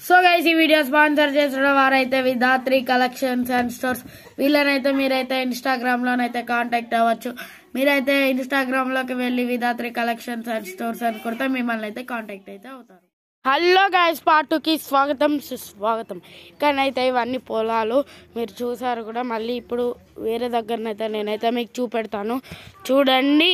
So guys ఈ video sponsor చేసిన వారైతే విధాత్రి కలెక్షన్స్ అండ్ స్టోర్స్ వీళ్ళనైతే మీరైతే ఇన్స్టాగ్రామ్ లోనైతే కాంటాక్ట్ అవ్వచ్చు మీరైతే ఇన్స్టాగ్రామ్ లోకి వెళ్ళి విధాత్రి కలెక్షన్స్ అండ్ స్టోర్స్ అని కొడితే మిమ్మల్ని అయితే కాంటాక్ట్ అయితే అవుతారు హలో గాయస్ పార్టుకి స్వాగతం సుస్వాగతం ఇక్కడనైతే ఇవన్నీ పొలాలు మీరు చూసారు కూడా మళ్ళీ ఇప్పుడు వేరే దగ్గరనైతే నేనైతే మీకు చూపెడతాను చూడండి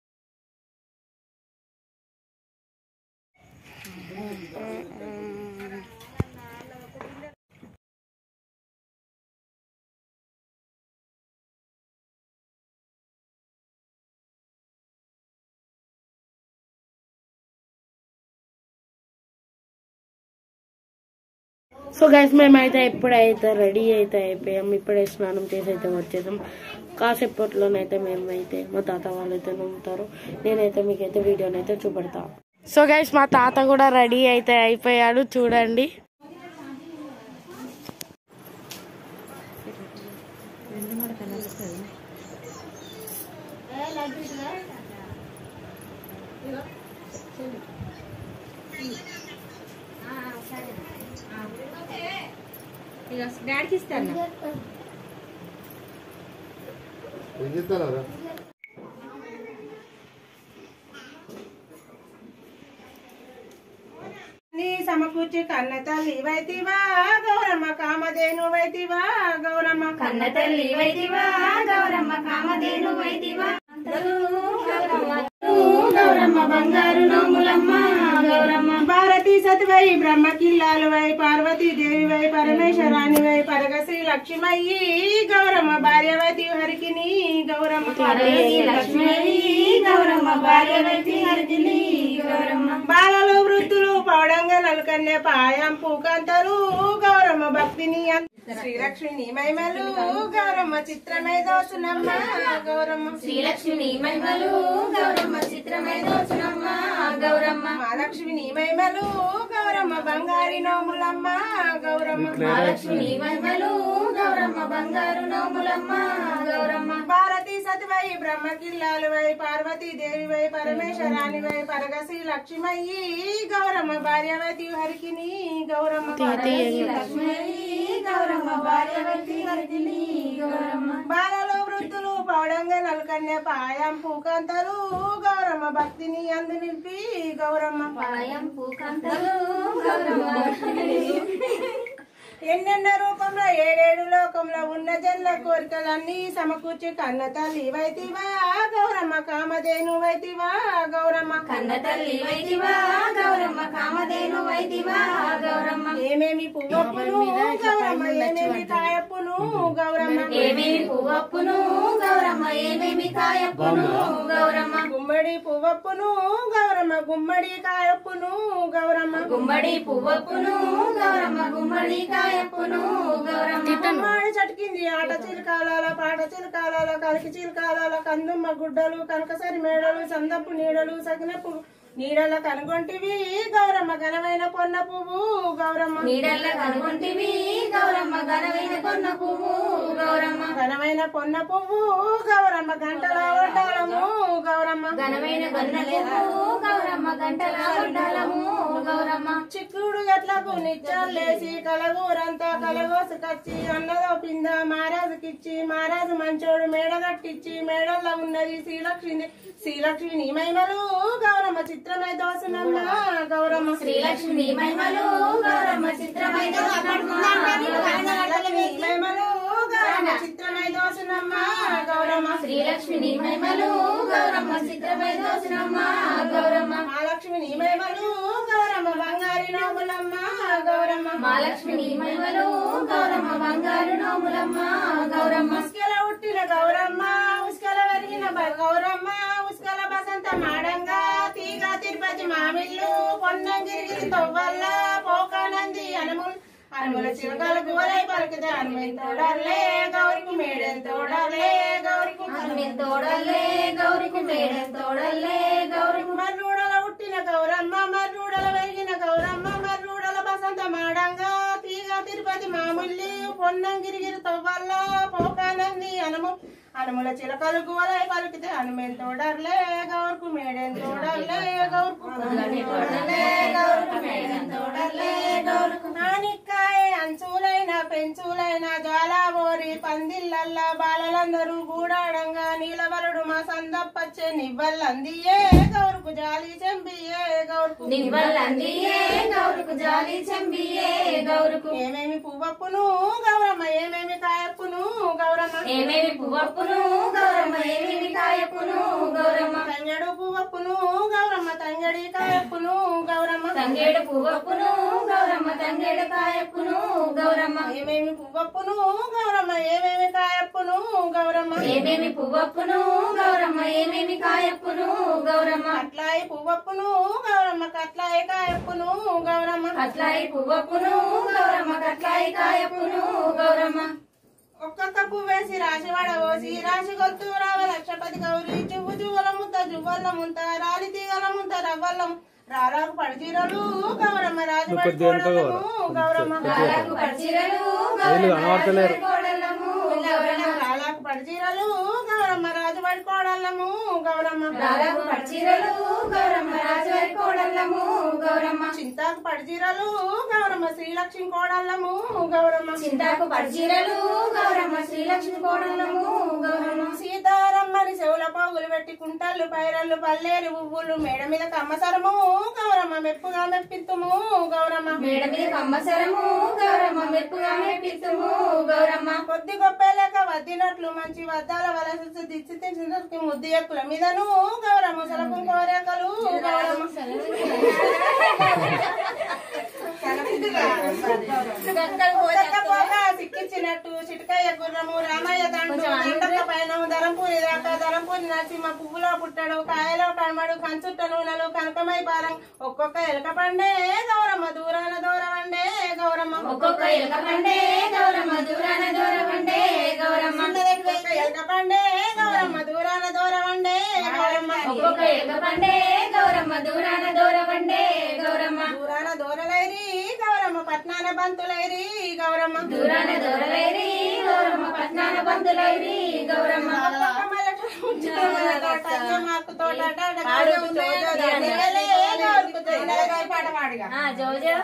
సో గైస్ మేమైతే ఎప్పుడైతే రెడీ అయితే అయిపోయాం ఇప్పుడే స్నానం చేసి అయితే వచ్చేసాం కాసేపట్లోనైతే మేమైతే మా తాత వాళ్ళు అయితే నమ్ముతారు నేనైతే మీకైతే వీడియోనైతే చూపెడతా సో గైస్ మా తాత కూడా రెడీ అయితే అయిపోయాడు చూడండి డాడీకి ఇస్తాను ఏం చేస్తారా నీ సమకూర్చి కన్న తల్లి వైతివా గౌరమ్మ కామధేను వైతివా గౌరమ్మ కన్న తల్లి వైదివా గౌరమ్మ కామధేను వైదివా గౌరమ్మ బంగారు నోములమ్మ గౌరమ్మ భారతీ సతివై బ్రహ్మ కిల్లాలు వై పార్వతీ దేవి వై పరమేశ్వరాని వై పరగశ్రీ లక్ష్మయ్యి గౌరమ్మ భార్యవతి హరికిని గౌరమ్మ పార్వతీ లక్ష్మీ గౌరమ్మ భార్యవతి హరిదిని గౌరమ్మ బాలలు వృద్ధులు పౌడంగా నలుకన్నే పాయం పూకంతరు గౌరమ్మ భక్తిని అన్- శ్రీలక్ష్మిని మైమలు గౌరమ్మ చిత్రమై దోసునమ్మ గౌరమ్మ శ్రీలక్ష్మి మహిమలు గౌరమ్మ చిత్రమై దోచునమ్మ గౌరమ్మ మహాలక్ష్మిని మైమలు గౌరమ్మ బంగారి నోములమ్మ గౌరమ్మ మహాలక్ష్మి మహిమలు గౌరమ్మ బంగారు నోములమ్మ గౌరమ్మ భారతీ సతివై బ్రహ్మ కిల్లాలు వై పార్వతీ దేవి వై పరమేశ్వరాని వై పరగశ్రీ లక్ష్మయ్యి గౌరమ్మ భార్యవతి హరికిని గౌరమ్మ లక్ష్మీ గౌరమ్మ భార్యవతి హరిదిని గౌరమ్మ బాలలో వృద్ధులు పౌడంగా నలుకన్య పాయం పూకంతరు గౌరమ్మ భక్తిని అందు నిలిపి గౌరమ్మ పాయం పూకంతలు గౌరమ్మ ఎన్నెన్న రూపంలో ఏడేడు లోకంలో ఉన్న జన్ల కోరికలన్నీ సమకూర్చి కన్న తల్లి వైతివా గౌరమ్మ కామధేను వైతివా గౌరమ్మ కన్న తల్లి వైదివా గౌరమ్మ కామధేను వైదివా గౌరమ్మ ఏమేమి పువ్వప్పును గౌరమ్మ ఏమేమి కాయప్పును గౌరమ్మ ఏమేమి పువ్వప్పును గౌరమ్మ ఏమేమి కాయప్పును గౌరమ్మ గుమ్మడి పువ్వప్పును గౌరమ్మ గుమ్మడి కాయప్పును గౌరమ్మ గుమ్మడి పువ్వప్పును గౌరమ్మ గుమ్మడి కాయప్పును గౌరమ్మ గుమ్మడి చటికింది ఆట చిలకాల పాట చిలకాల కలికి చిలకాల కందుమ్మ గుడ్డలు కనకసరి మేడలు సందపు నీడలు సగినపు నీడల కనుగొంటివి గౌరమ్మ ఘనమైన పొన్న పువ్వు గౌరమ్మ నీడల్ల కనుగొంటివి గౌరమ్మ ఘనమైన కొన్న పువ్వు గౌరమ్మ ఘనమైన పొన్న పువ్వు గౌరమ్మ గంటల వడ్డాలము గౌరమ్మ ఘనమైన గన్న పువ్వు గౌరమ్మ గంటల ఉండాలము గౌరమ్మ చిక్కుడు గట్లకు నిచ్చాలేసి కలగూరంతా కలగోసుకొచ్చి అన్నదో పింద మహారాజుకిచ్చి మహారాజు మంచోడు మేడ కట్టించి మేడల్లో ఉన్నది శ్రీలక్ష్మి శ్రీలక్ష్మిని మహిమలు గౌరమ్మ చిత్రమై దోసనమ్మ గౌరమ్మ శ్రీలక్ష్మి మహిమలు గౌరమ్మ చిత్రమై శ్రీలక్ష్మి మహిమలు గౌరమ్మ చిత్రమై దోసనమ్మ గౌరమ్మ శ్రీలక్ష్మి మహిమలు గౌరమ్మ చిత్రమై దోసినమ్మ గౌరమ్మ మహాలక్ష్మిని మహిమలు గౌరమ్మ బంగారి నోములమ్మ గౌరమ్మ మహాలక్ష్మి మహిమలు గౌరమ్మ బంగారు నోములమ్మ గౌరమ్మ ఉస్కల ఉట్టిన గౌరమ్మ ఉస్కల వెరిగిన బ- గౌరమ్మ ఉస్కల బసంత మాడంగా తీగ తిరుపతి మామిళ్ళు పొన్నంగిరిగిరి తొవ్వల్ల పోకానంది అనుముల్ అనుముల చిలకల గోరై పలికితే అనుమతి తోడర్లే గౌరికి మేడెన్ తోడర్లే గౌరికి అన్నిన్ తోడల్లే గౌరికి మేడం తోడల్లే గౌరికి మర్రూడల ఉట్టిన గౌరమ్మ మర్రూడల వెరిగిన గౌరమ్మ మర్రూడల బసంత మాడంగా తీగ తిరుపతి మామిళ్ళు పొన్నంగిరిగిరి తొవ్వల్ల పోకానంది అనుము అనుముల చిలకలు గోలై పలికితే అనుమెన్ తోడర్లే గౌరుకు మేడెన్ తోడర్లే గౌరుకు తోడల్లే గౌరికి మేడం తోడల్లే గౌరికి పెంచులైన జాలాబోరి పందిళ్ళల్లా బాలలందరూ గూడాడంగా నీలవరుడు మా సందప్పచ్చే నివ్వల్లందియే గౌరుకు జాలి చెంపియే గౌరుకు నివ్వలందియే గౌరుకు జాలి చెంబియే గౌరుకు ఏమేమి పువ్వప్పును గౌరమ్మ ఏమేమి కాయప్పును గౌరమ్మ ఏమేమి పువ్వప్పును గౌరమ్మ ఏమేమి కాయప్పును గౌరమ్మ తంగెడు పువ్వప్పును గౌరమ్మ తంగడి కాయప్పును గౌరమ్మ తంగేడు పువ్వప్పును గౌరమ్మ తంగేడు కాయప్పును గౌరమ్మ ఏమేమి పువ్వప్పును గౌరమ్మ ఏమేమి కాయప్పును గౌరమ్మ ఏమేమి పువ్వప్పును గౌరమ్మ ఏమేమి కాయప్పును గౌరమ్మ కట్లాయి పువ్వప్పును గౌరమ్మ కట్లాయి కాయప్పును గౌరమ్మ కట్లాయి పువ్వప్పును గౌరమ్మ కట్లాయి కాయప్పును గౌరమ్మ ఒక్కొక్క పువ్వేసి రాశి వడవోసి రాశి గొత్తు రావ లక్షపతి గౌరి జువ్వు జువ్వల ముద్ద జువ్వల ముంత రాలి తీగల ముంత రవ్వల రారాకు పడిచీరలు గౌరమ్మ రాజు పడిపోవడము గౌరమ్మ రాలకు పడిచీరలు గౌరమ్మ కోడలము గౌరమ్మ రాలాకు పడిచీరలు గౌరమ్మ రాజు పడిపోవడము గౌరమ్మ రాలకు పడిచీరలు గౌరమ్మ రాజువారి కోడలము గౌరమ్మ చింతాకు పడిచీరలు గౌరమ్మ శ్రీలక్ష్మి కోడళ్ళము గౌరమ్మ చింతాకు పడిచీరలు గౌరమ్మ శ్రీలక్ష్మి కోడలము గౌరమ్మ సీతారమ్మని చెవుల పోగులు పెట్టి కుంటలు పైరళ్ళు పల్లేరు పువ్వులు మేడ మీద కమ్మసరము గౌరమ్మ మెప్పుగా మెప్పిత్తుము గౌరమ్మ మేడ మీద కమ్మసరము గౌరమ్మ మెప్పుగా మెప్పిత్తుము గౌరమ్మ కొద్ది గొప్ప లేక వద్దినట్లు మంచి వద్దాల వలస దిచ్చి తెచ్చినట్టు ముద్దు ఎక్కుల మీదను గౌరమ్మ సలకం కోరేకలు గౌరమ్మ పోగా సిక్కిచ్చినట్టు చిటికయ్య గుర్రము రామయ్య దండు దండక పైన ధరంపూరి దాకా ధరంపూరి నరసింహ పువ్వులో పుట్టడు కాయలో కడమడు కంచుట్ట నూనెలు కనకమై పారం ఒక్కొక్క ఎలక పండే గౌరమ్మ దూరాన దూరమండే గౌరమ్మ ఒక్కొక్క ఎలక పండే గౌరమ్మ దూరాన దూరమండే గౌరమ్మ ఒక్కొక్క ఎలక పండే గౌరమ్మ దూరాన దూరమండే గౌరమ్మ ఒక్కొక్క ఎలక పండే గౌరమ్మ దూరాన దూరమండే గౌరమ్మ దూరాన దూరలైరి గౌరమ్మ పట్నాన బంతులైరి గౌరమ్మ దూరాన దూరలైరి గౌరమ్మ పట్నాన బంధులైరి గౌరమ్మ ఆ, జోజో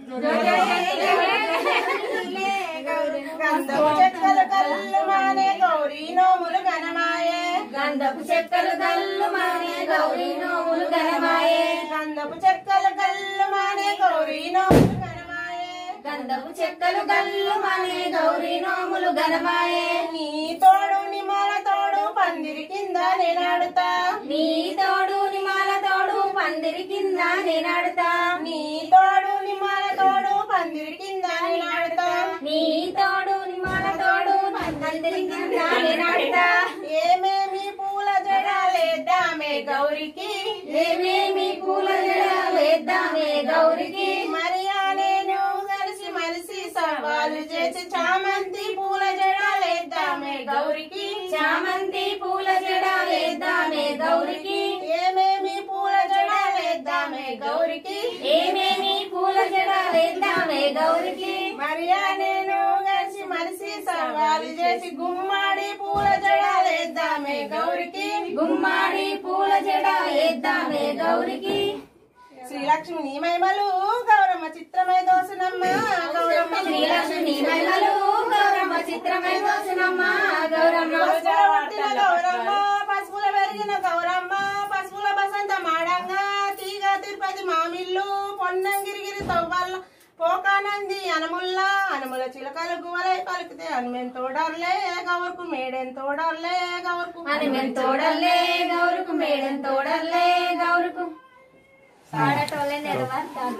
గంధపు చెక్కలు గల్లు మానే గౌరీ నోములు గణమాయే గంధపు చెక్కలు గల్లు మానే గౌరీ నోములు గణమాయే గంధపు చెక్కలు గల్లు మానే గౌరీ నోములు గణమాయే నీ తోడు నిమాల తోడు పందిరి కింద నేనాడుతా నీ తోడు నిమాల తోడు పందిరి కింద నేనాడుతా నీ తోడు నిమాల తోడు పందిరి కింద నేనాడుతా నీ తోడు నిమాల తోడు పందిరి కింద నేనాడుతా ఏమేమి పూల జడాలేద్దామే గౌరికి ఏమేమి పూల జడాలేద్దామే గౌరికి మరియా నేను కలిసి మలిసి సవాలు చేసి చామంతి పూల జడాలేద్దామే గౌరికి చామంతి పూల జడాలేద్దామే గౌరికి ఏమేమి పూల జడాలేద్దామే గౌరికి ఏమేమి పూల జడాలేద్దామే గౌరికి మరియా నేను కలిసి మలిసి సవాలు చేసి గుమ్మాడి పూల జడాలేద్దామే గౌరికి గుమ్మాడి పూల జడాలేద్దామే గౌరికి శ్రీలక్ష్మి నీ మహిమలు గౌరమ్మ చిత్రమై దోసనమ్మ గౌరమ్మ శ్రీలక్ష్మి మహిమలు గౌరమ్మ చిత్రమై దోసనమ్మ గౌరమ్మ పసుపుల ఒట్టిన గౌరమ్మ పసుపుల పెరిగిన గౌరమ్మ పసుపుల బసంత మాడంగా తీగ తిరుపతి మామిళ్ళు పొన్నంగిరిగిరి తవ్వల్ల పోకానంది అనముల్లా అనుముల చిలకలు గువలై పలికితే అనుమెంత తోడర్లే గౌరుకు మేడెన్ తోడర్లే గౌరుకు అని మేము తోడల్లే గౌరుకు మేడం తోడల్లే గౌరుకు ఆడటోళ్ళే నెరవేర్తారు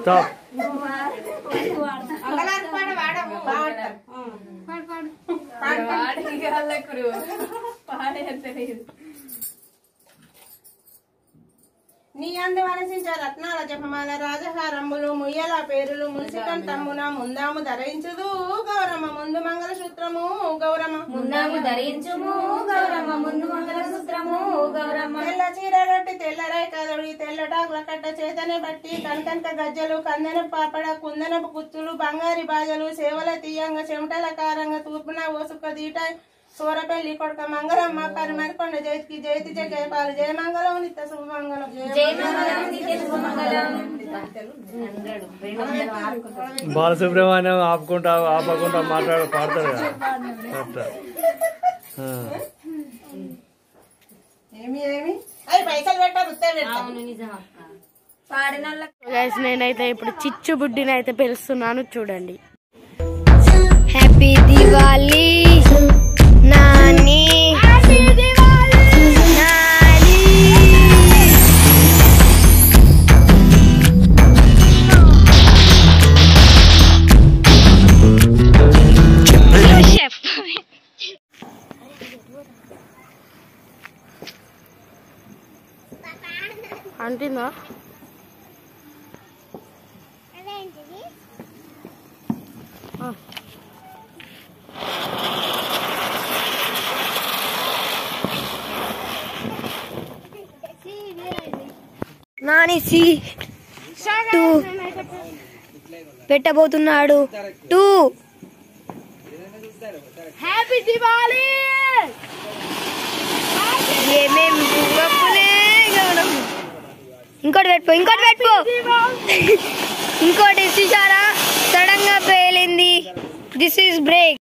అంగలార్పు పాట పాడము పాడతారు. నీ అందు వలసించే రత్నాల జపమాల రాజహారంబులు ముయ్యల పేరులు మున్సికం తమ్మున ముందాము ధరించుదు గౌరమ్మ ముందు మంగళ సూత్రము గౌరమ్మ ముందాము ధరించుము గౌరమ్మ ముందు మంగళ సూత్రము గౌరమ్మ తెల్ల చీర రొట్టి తెల్లరై కదడి తెల్లటాకుల కట్ట చేతనే బట్టి కనకనక గజ్జలు కందన పాపడ కుందనపు కుచ్చులు బంగారి బాజలు సేవల తీయంగా చెమటల కారంగా తూర్పున ఓసుక దీట సూరపల్లి కొడక మంగళమ్మ పరిమరికొండ జయతికి జయతి జయ జయపాలు జయ మంగళం నిత్య శుభమంగళం బాలసుబ్రహ్మణ్యం ఆపుకుంటా ఆపకుండా మాట్లాడు పాడతాడు కదా అట్లా. ఆ. ఏమి ఏమి అవి పైసలు పెట్టారు ఉత్తే పెట్టారు గైస్ నేనైతే ఇప్పుడు చిచ్చు బుడ్డిని అయితే పిలుస్తున్నాను చూడండి హ్యాపీ దివాలి నాని నాని అంటిందా నాని సి టూ పెట్టబోతున్నాడు టూ హ్యాపీ దివాలి ఏమేం పువ్వులే గమనం ఇంకోటి పెట్టుకో ఇంకోటి పెట్టుకో ఇంకోటి చూసారా సడన్ గా పేలింది దిస్ ఈస్ బ్రేక్